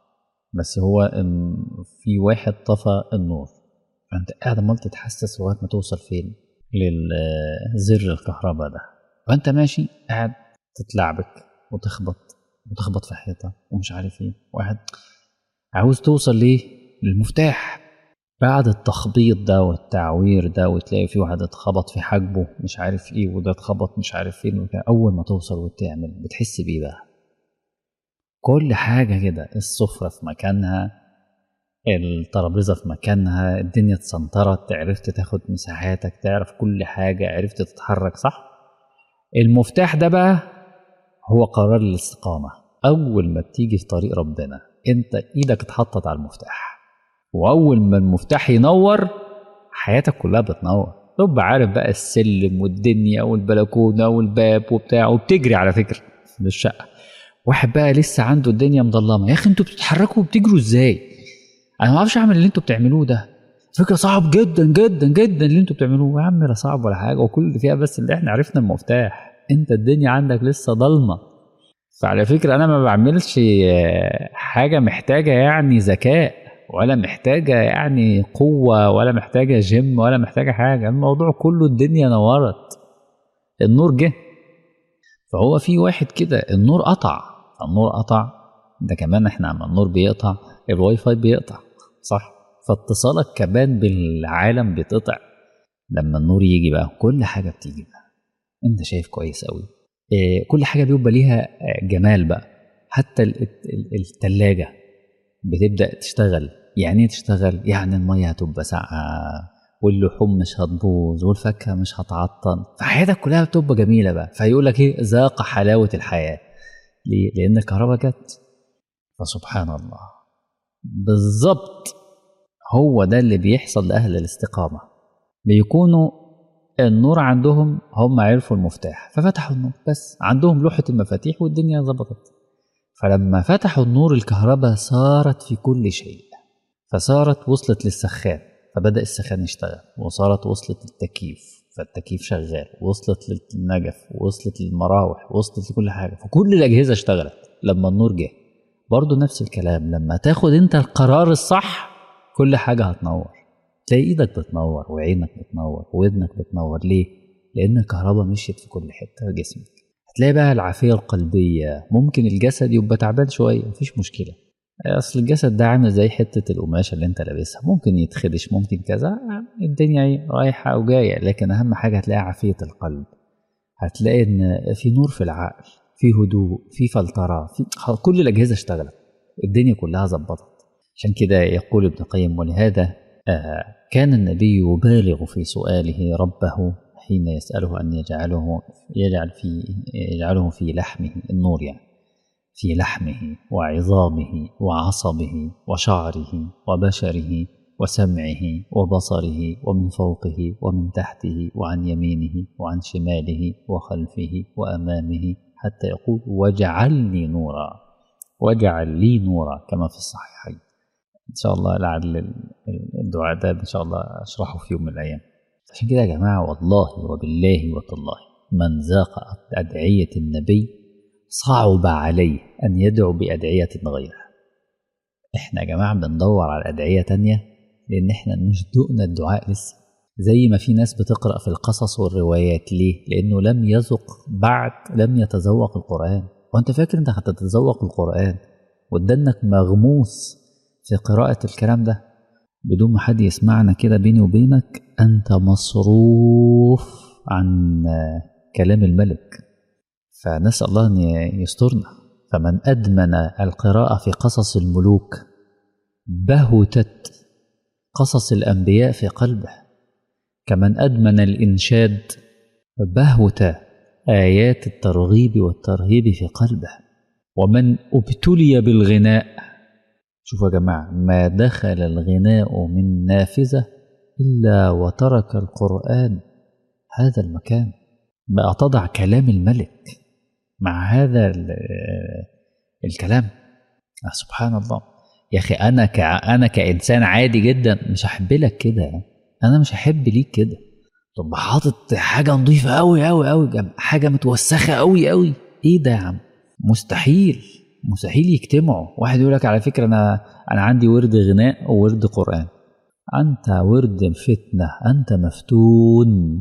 بس هو إن في واحد طفى النور فانت قاعد عمال تتحسس لغايه ما توصل فين للزر الكهرباء ده وانت ماشي قاعد تتلعبك وتخبط وتخبط في حيطه ومش عارف ايه واحد عاوز توصل ليه للمفتاح بعد التخبيط ده والتعوير ده وتلاقي في واحد اتخبط في حاجبه مش عارف ايه وده اتخبط مش عارف فين وكده اول ما توصل وتعمل بتحس بايه بقى كل حاجة كده السفرة في مكانها الترابيزة في مكانها الدنيا اتسنطرت عرفت تاخد مساحاتك تعرف كل حاجة عرفت تتحرك صح المفتاح ده بقى هو قرار الاستقامة أول ما بتيجي في طريق ربنا أنت إيدك اتحطت على المفتاح وأول ما المفتاح ينور حياتك كلها بتنور تبقى عارف بقى السلم والدنيا والبلكونة والباب وبتاع وبتجري على فكرة للشقة واحد بقى لسه عنده الدنيا مضلمه يا اخي انتوا بتتحركوا وبتجروا ازاي انا ما اعرفش اعمل اللي انتوا بتعملوه ده فكره صعب جدا جدا جدا اللي انتوا بتعملوه يا عم لا صعب ولا حاجه وكل اللي فيها بس اللي احنا عرفنا المفتاح انت الدنيا عندك لسه ضلمه فعلى فكرة أنا ما بعملش حاجة محتاجة يعني ذكاء ولا محتاجة يعني قوة ولا محتاجة جيم ولا محتاجة حاجة الموضوع كله الدنيا نورت النور جه فهو في واحد كده النور قطع النور قطع ده كمان احنا عم النور بيقطع الواي فاي بيقطع صح فاتصالك كمان بالعالم بيتقطع لما النور يجي بقى كل حاجة بتيجي بقى انت شايف كويس قوي إيه كل حاجة بيبقى ليها جمال بقى حتى التلاجة بتبدأ تشتغل يعني ايه تشتغل يعني المية هتبقى ساقعة واللحوم مش هتبوظ والفاكهة مش هتعطل فحياتك كلها بتبقى جميلة بقى فيقول لك ايه ذاق حلاوة الحياة ليه؟ لأن الكهرباء جت فسبحان الله بالظبط هو ده اللي بيحصل لأهل الاستقامة بيكونوا النور عندهم هم عرفوا المفتاح ففتحوا النور بس عندهم لوحة المفاتيح والدنيا ظبطت فلما فتحوا النور الكهرباء صارت في كل شيء فصارت وصلت للسخان فبدأ السخان يشتغل وصارت وصلت للتكييف فالتكييف شغال وصلت للنجف وصلت للمراوح وصلت لكل حاجة فكل الأجهزة اشتغلت لما النور جه برضه نفس الكلام لما تاخد انت القرار الصح كل حاجة هتنور تلاقي ايدك بتنور وعينك بتنور وودنك بتنور ليه؟ لأن الكهرباء مشيت في كل حتة في جسمك هتلاقي بقى العافية القلبية ممكن الجسد يبقى تعبان شوية مفيش مشكلة أصل الجسد ده عامل زي حتة القماشة اللي أنت لابسها ممكن يتخدش ممكن كذا الدنيا رايحة وجاية لكن أهم حاجة هتلاقي عافية القلب هتلاقي إن في نور في العقل في هدوء في فلترة في كل الأجهزة اشتغلت الدنيا كلها ظبطت عشان كده يقول ابن القيم ولهذا آه كان النبي يبالغ في سؤاله ربه حين يسأله أن يجعله يجعل في يجعله في لحمه النور يعني في لحمه وعظامه وعصبه وشعره وبشره وسمعه وبصره ومن فوقه ومن تحته وعن يمينه وعن شماله وخلفه وأمامه حتى يقول واجعلني نورا واجعل لي نورا كما في الصحيحين ان شاء الله لعل الدعاء ده ان شاء الله اشرحه في يوم من الايام عشان كده يا جماعه والله وبالله وتالله من ذاق ادعيه النبي صعب عليه ان يدعو بادعيه غيرها احنا يا جماعه بندور على ادعيه تانية لان احنا مش دقنا الدعاء لسه زي ما في ناس بتقرا في القصص والروايات ليه لانه لم يذق بعد لم يتذوق القران وانت فاكر انت هتتذوق القران ودنك مغموس في قراءة الكلام ده بدون ما حد يسمعنا كده بيني وبينك أنت مصروف عن كلام الملك فنسأل الله أن يسترنا فمن أدمن القراءة في قصص الملوك بهتت قصص الأنبياء في قلبه كمن أدمن الإنشاد بهت آيات الترغيب والترهيب في قلبه ومن ابتلي بالغناء شوفوا يا جماعة ما دخل الغناء من نافذة إلا وترك القرآن هذا المكان بقى تضع كلام الملك مع هذا الكلام سبحان الله يا أخي أنا ك... أنا كإنسان عادي جدا مش هحب لك كده أنا مش هحب ليك كده طب حاطط حاجة نظيفة أوي أوي أوي حاجة متوسخة أوي أوي إيه ده يا عم مستحيل مستحيل يجتمعوا واحد يقول لك على فكره انا انا عندي ورد غناء وورد قران انت ورد فتنه انت مفتون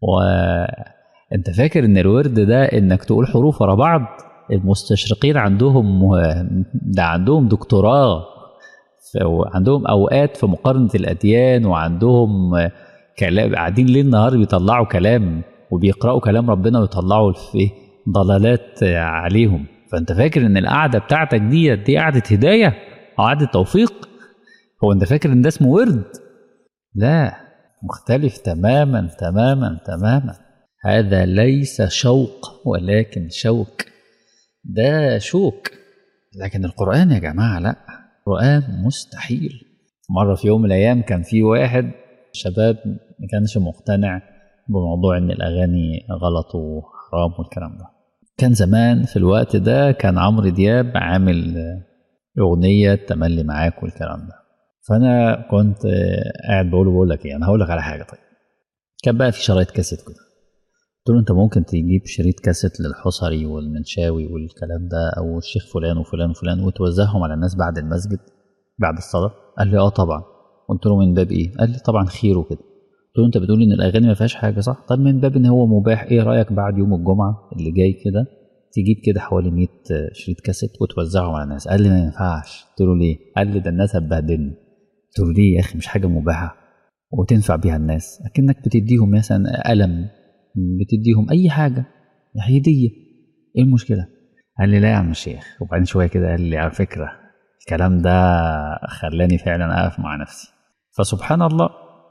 وانت فاكر ان الورد ده انك تقول حروف ورا بعض المستشرقين عندهم ده عندهم دكتوراه عندهم اوقات في مقارنه الاديان وعندهم كلام قاعدين ليل نهار بيطلعوا كلام وبيقراوا كلام ربنا ويطلعوا في ضلالات عليهم فانت فاكر ان القعده بتاعتك دي دي قعده هدايه او قعده توفيق هو انت فاكر ان ده اسمه ورد لا مختلف تماما تماما تماما هذا ليس شوق ولكن شوك ده شوك لكن القرآن يا جماعة لا القرآن مستحيل مرة في يوم من الأيام كان في واحد شباب ما كانش مقتنع بموضوع إن الأغاني غلط وحرام والكلام ده كان زمان في الوقت ده كان عمرو دياب عامل أغنية تملي معاك والكلام ده فأنا كنت قاعد بقول بقول لك إيه أنا هقول لك على حاجة طيب كان بقى في شرايط كاسيت كده قلت له انت ممكن تجيب شريط كاسيت للحصري والمنشاوي والكلام ده او الشيخ فلان وفلان وفلان وتوزعهم على الناس بعد المسجد بعد الصلاه قال لي اه طبعا قلت له من باب ايه قال لي طبعا خير وكده قلت له انت بتقول ان الاغاني ما فيهاش حاجه صح طب من باب ان هو مباح ايه رايك بعد يوم الجمعه اللي جاي كده تجيب كده حوالي 100 شريط كاسيت وتوزعهم على الناس قال لي ما ينفعش قلت له ليه قال لي ده الناس هتبهدلني قلت له ليه يا اخي مش حاجه مباحه وتنفع بيها الناس اكنك بتديهم مثلا قلم بتديهم اي حاجه هديه ايه المشكله قال لي لا يا عم الشيخ وبعدين شويه كده قال لي على فكره الكلام ده خلاني فعلا اقف مع نفسي فسبحان الله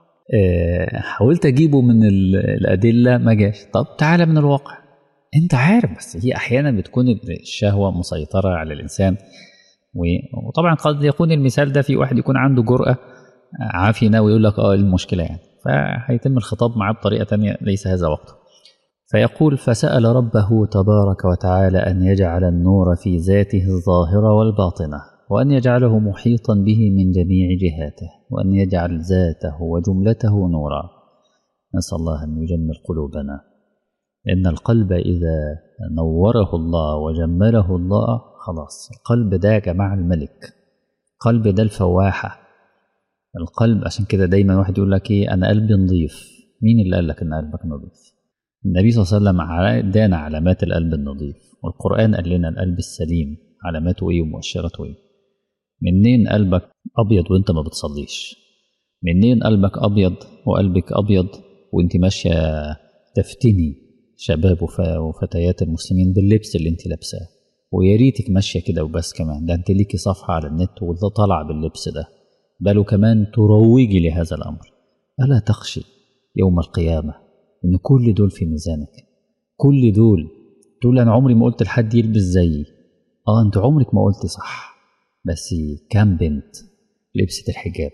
حاولت اجيبه من الادله ما جاش طب تعالى من الواقع انت عارف بس هي احيانا بتكون الشهوه مسيطره على الانسان وطبعا قد يكون المثال ده في واحد يكون عنده جرأه عافية ويقول لك اه المشكلة يعني فهيتم الخطاب معاه بطريقة تانية ليس هذا وقته فيقول فسأل ربه تبارك وتعالى أن يجعل النور في ذاته الظاهرة والباطنة وأن يجعله محيطا به من جميع جهاته وأن يجعل ذاته وجملته نورا نسأل الله أن يجمل قلوبنا إن القلب إذا نوره الله وجمله الله خلاص القلب ده يا جماعة الملك القلب ده الفواحة القلب عشان كده دايما واحد يقول لك ايه انا قلبي نظيف مين اللي قال لك ان قلبك نظيف النبي صلى الله عليه وسلم ادانا علامات القلب النظيف والقران قال لنا القلب السليم علاماته ايه ومؤشراته ايه منين قلبك ابيض وانت ما بتصليش منين قلبك ابيض وقلبك ابيض وانت ماشيه تفتني شباب وفتيات المسلمين باللبس اللي انت لابساه ويا ريتك ماشيه كده وبس كمان ده انت ليكي صفحه على النت واللي طالع باللبس ده بل كمان تروجي لهذا الامر الا تخشي يوم القيامه ان كل دول في ميزانك كل دول تقول انا عمري ما قلت لحد يلبس زيي اه انت عمرك ما قلت صح بس كم بنت لبست الحجاب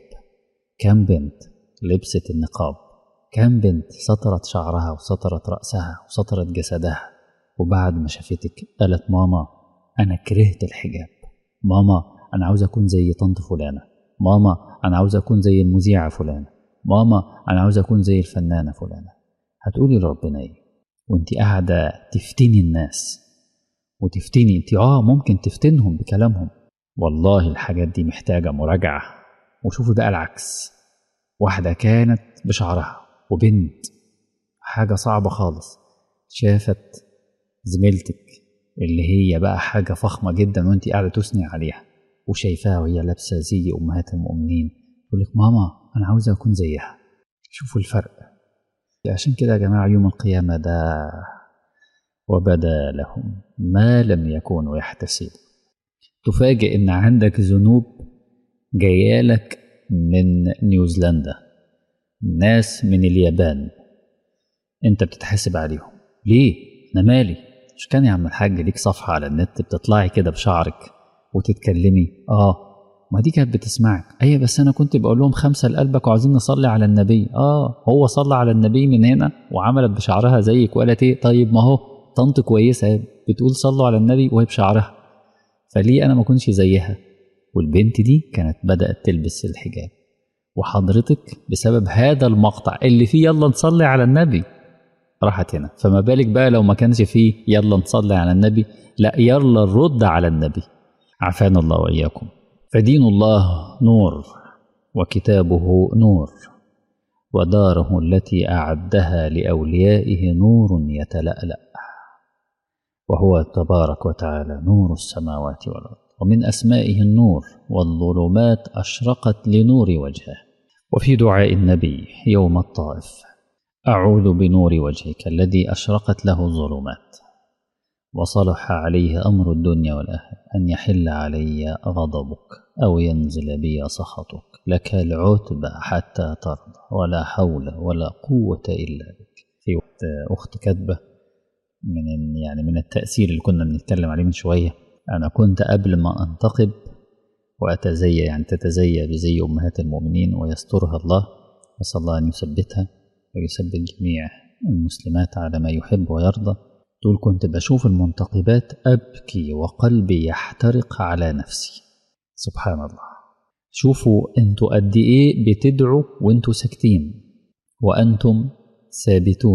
كم بنت لبست النقاب كم بنت سطرت شعرها وسطرت رأسها وسطرت جسدها وبعد ما شافتك قالت ماما أنا كرهت الحجاب ماما أنا عاوز أكون زي طنط فلانة ماما أنا عاوز أكون زي المذيعة فلانة ماما أنا عاوز أكون زي الفنانة فلانة هتقولي لربنا إيه وأنت قاعدة تفتني الناس وتفتني أنت آه ممكن تفتنهم بكلامهم والله الحاجات دي محتاجة مراجعة وشوفوا بقى العكس واحدة كانت بشعرها وبنت حاجة صعبة خالص شافت زميلتك اللي هي بقى حاجة فخمة جدا وانت قاعدة تثني عليها وشايفاها وهي لابسة زي أمهات المؤمنين تقول لك ماما أنا عاوزة أكون زيها شوفوا الفرق عشان كده يا جماعة يوم القيامة ده وبدا لهم ما لم يكونوا يحتسبوا تفاجئ إن عندك ذنوب جايالك من نيوزيلندا ناس من اليابان انت بتتحاسب عليهم ليه انا مالي مش كان يا عم الحاج ليك صفحه على النت بتطلعي كده بشعرك وتتكلمي اه ما دي كانت بتسمعك ايوه بس انا كنت بقول لهم خمسه لقلبك وعايزين نصلي على النبي اه هو صلى على النبي من هنا وعملت بشعرها زيك وقالت ايه طيب ما هو طنط كويسه بتقول صلوا على النبي وهي بشعرها فليه انا ما اكونش زيها والبنت دي كانت بدات تلبس الحجاب وحضرتك بسبب هذا المقطع اللي فيه يلا نصلي على النبي راحت هنا فما بالك بقى لو ما كانش فيه يلا نصلي على النبي لا يلا نرد على النبي عافانا الله واياكم فدين الله نور وكتابه نور وداره التي اعدها لاوليائه نور يتلالا وهو تبارك وتعالى نور السماوات والارض ومن اسمائه النور والظلمات اشرقت لنور وجهه وفي دعاء النبي يوم الطائف اعوذ بنور وجهك الذي اشرقت له الظلمات وصلح عليه امر الدنيا والاخره ان يحل علي غضبك او ينزل بي سخطك لك العتبى حتى ترضى ولا حول ولا قوه الا بك في وقت اخت كاتبه من يعني من التاثير اللي كنا بنتكلم عليه من شويه انا كنت قبل ما انتقب وأتزي يعني تتزي بزي أمهات المؤمنين ويسترها الله نسأل الله أن يثبتها ويثبت جميع المسلمات على ما يحب ويرضى تقول كنت بشوف المنتقبات أبكي وقلبي يحترق على نفسي سبحان الله شوفوا انتوا قد ايه بتدعوا وانتوا ساكتين وانتم ثابتون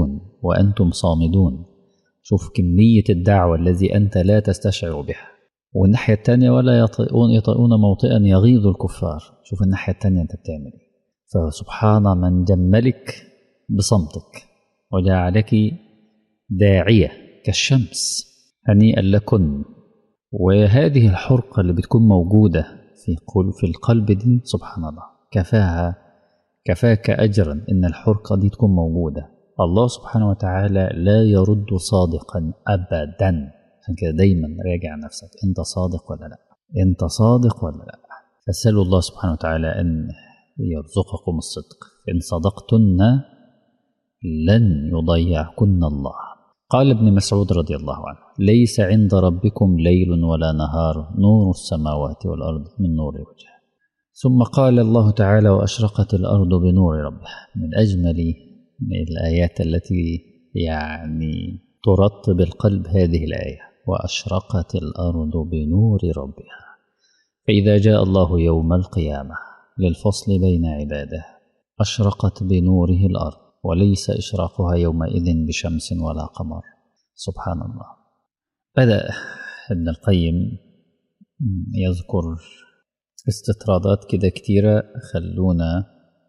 وأنتم صامدون شوف كمية الدعوة الذي أنت لا تستشعر بها والناحية التانية ولا يطئون, يطئون موطئا يغيظ الكفار شوف الناحية التانية أنت بتعمل إيه فسبحان من جملك بصمتك وجعلك داعية كالشمس هنيئا لكن وهذه الحرقة اللي بتكون موجودة في في القلب دي سبحان الله كفاها كفاك أجرا إن الحرقة دي تكون موجودة الله سبحانه وتعالى لا يرد صادقا أبدا عشان كده دايما راجع نفسك أنت صادق ولا لا أنت صادق ولا لا فاسألوا الله سبحانه وتعالى أن يرزقكم الصدق إن صدقتن لن يضيعكن الله قال ابن مسعود رضي الله عنه ليس عند ربكم ليل ولا نهار نور السماوات والأرض من نور وجهه ثم قال الله تعالى وأشرقت الأرض بنور ربها من أجمل الآيات التي يعني ترطب القلب هذه الآية وأشرقت الأرض بنور ربها فإذا جاء الله يوم القيامة للفصل بين عباده أشرقت بنوره الأرض وليس إشراقها يومئذ بشمس ولا قمر سبحان الله بدأ ابن القيم يذكر استطرادات كده كتيرة خلونا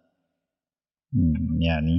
يعني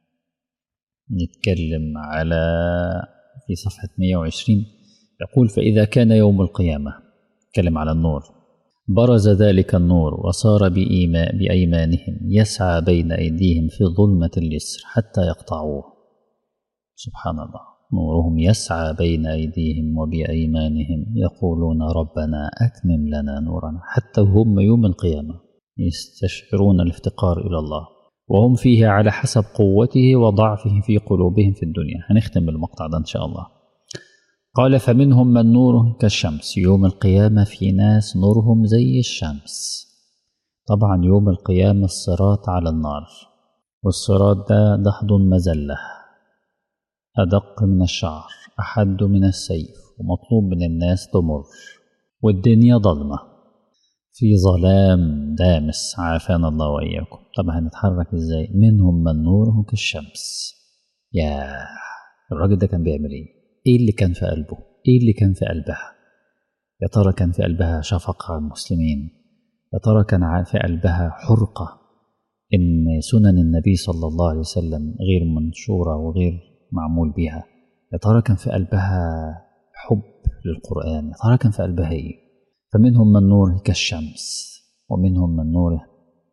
نتكلم على في صفحة 120 يقول فإذا كان يوم القيامة تكلم على النور برز ذلك النور وصار بإيماء بأيمانهم يسعى بين أيديهم في ظلمة اليسر حتى يقطعوه سبحان الله نورهم يسعى بين أيديهم وبأيمانهم يقولون ربنا أتمم لنا نورنا حتى هم يوم القيامة يستشعرون الافتقار إلى الله وهم فيه على حسب قوته وضعفه في قلوبهم في الدنيا هنختم المقطع ده إن شاء الله قال فمنهم من نوره كالشمس يوم القيامة في ناس نورهم زي الشمس طبعا يوم القيامة الصراط على النار والصراط ده ضحض مزلة أدق من الشعر أحد من السيف ومطلوب من الناس تمر والدنيا ضلمة في ظلام دامس عافانا الله وإياكم طب هنتحرك إزاي منهم من نوره كالشمس يا الراجل ده كان بيعمل إيه ايه اللي كان في قلبه ايه اللي كان في قلبها يا ترى كان في قلبها شفقة على المسلمين يا ترى كان في قلبها حرقة إن سنن النبي صلى الله عليه وسلم غير منشورة وغير معمول بها يا ترى كان في قلبها حب للقرآن يا ترى كان في قلبها إيه فمنهم من نوره كالشمس ومنهم من نوره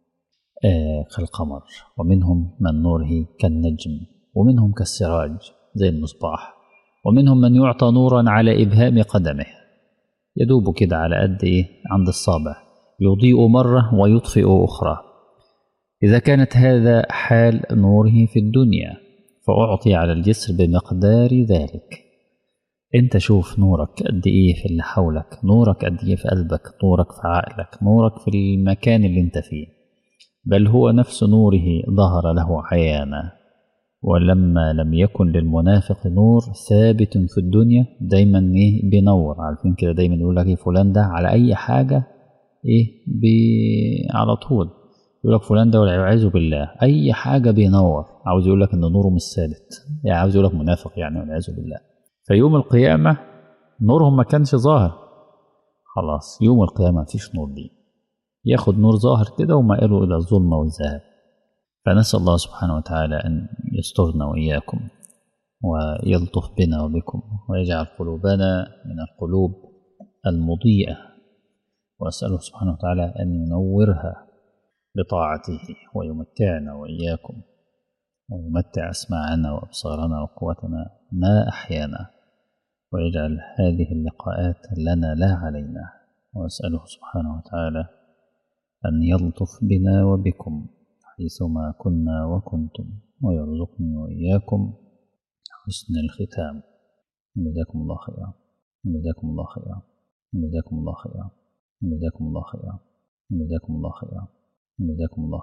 آه كالقمر ومنهم من نوره كالنجم ومنهم كالسراج زي المصباح ومنهم من يعطى نورا على إبهام قدمه يدوب كده على قد إيه عند الصابع يضيء مرة ويطفئ أخرى إذا كانت هذا حال نوره في الدنيا فأعطي على الجسر بمقدار ذلك انت شوف نورك قد ايه في اللي حولك نورك قد ايه في قلبك نورك في عقلك نورك في المكان اللي انت فيه بل هو نفس نوره ظهر له عيانا ولما لم يكن للمنافق نور ثابت في الدنيا دايما ايه بينور عارفين كده دايما يقول لك ايه فلان ده على اي حاجه ايه بي على طول يقول لك فلان ده والعياذ بالله اي حاجه بينور عاوز يقول لك ان نوره مش ثابت يعني عاوز يقول لك منافق يعني والعياذ بالله فيوم القيامه نورهم ما كانش ظاهر خلاص يوم القيامه مفيش نور دي ياخد نور ظاهر كده ومائله الى الظلمه والذهاب فنسأل الله سبحانه وتعالى أن يسترنا وإياكم ويلطف بنا وبكم ويجعل قلوبنا من القلوب المضيئة وأسأله سبحانه وتعالى أن ينورها بطاعته ويمتعنا وإياكم ويمتع أسماعنا وأبصارنا وقوتنا ما أحيانا ويجعل هذه اللقاءات لنا لا علينا وأسأله سبحانه وتعالى أن يلطف بنا وبكم حيثما كنا وكنتم ويرزقني وإياكم حسن الختام جزاكم الله خيرا جزاكم الله خيرا جزاكم الله خيرا جزاكم الله خيرا جزاكم الله خيرا جزاكم الله